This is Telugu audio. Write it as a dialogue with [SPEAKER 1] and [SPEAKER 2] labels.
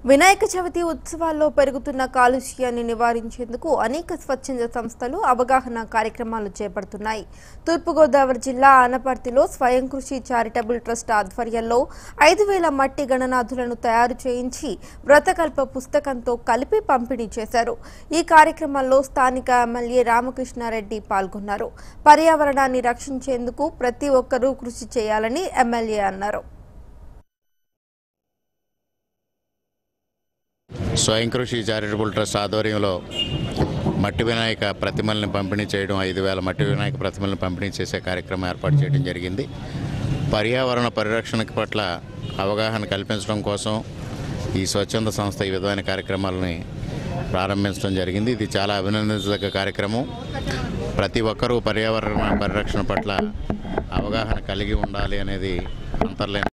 [SPEAKER 1] వినాయక చవితి ఉత్సవాల్లో పెరుగుతున్న కాలుష్యాన్ని నివారించేందుకు అనేక స్వచ్ఛంద సంస్థలు అవగాహన కార్యక్రమాలు చేపడుతున్నాయి తూర్పుగోదావరి జిల్లా ఆనపర్తిలో స్వయం కృషి చారిటబుల్ ట్రస్ట్ ఆధ్వర్యంలో ఐదు వేల మట్టి గణనాథులను తయారు చేయించి వ్రతకల్ప పుస్తకంతో కలిపి పంపిణీ చేశారు ఈ కార్యక్రమంలో స్థానిక ఎమ్మెల్యే రామకృష్ణారెడ్డి పాల్గొన్నారు పర్యావరణాన్ని రక్షించేందుకు ప్రతి ఒక్కరూ కృషి చేయాలని ఎమ్మెల్యే అన్నారు
[SPEAKER 2] స్వయం కృషి చారిటబుల్ ట్రస్ట్ ఆధ్వర్యంలో మట్టి వినాయక ప్రతిమల్ని పంపిణీ చేయడం ఐదు వేల మట్టి వినాయక ప్రతిమల్ని పంపిణీ చేసే కార్యక్రమం ఏర్పాటు చేయడం జరిగింది పర్యావరణ పరిరక్షణ పట్ల అవగాహన కల్పించడం కోసం ఈ స్వచ్ఛంద సంస్థ ఈ విధమైన కార్యక్రమాలని ప్రారంభించడం జరిగింది ఇది చాలా అభినందించదగ్గ కార్యక్రమం ప్రతి ఒక్కరూ పర్యావరణ పరిరక్షణ పట్ల అవగాహన కలిగి ఉండాలి అనేది అంతర్లేని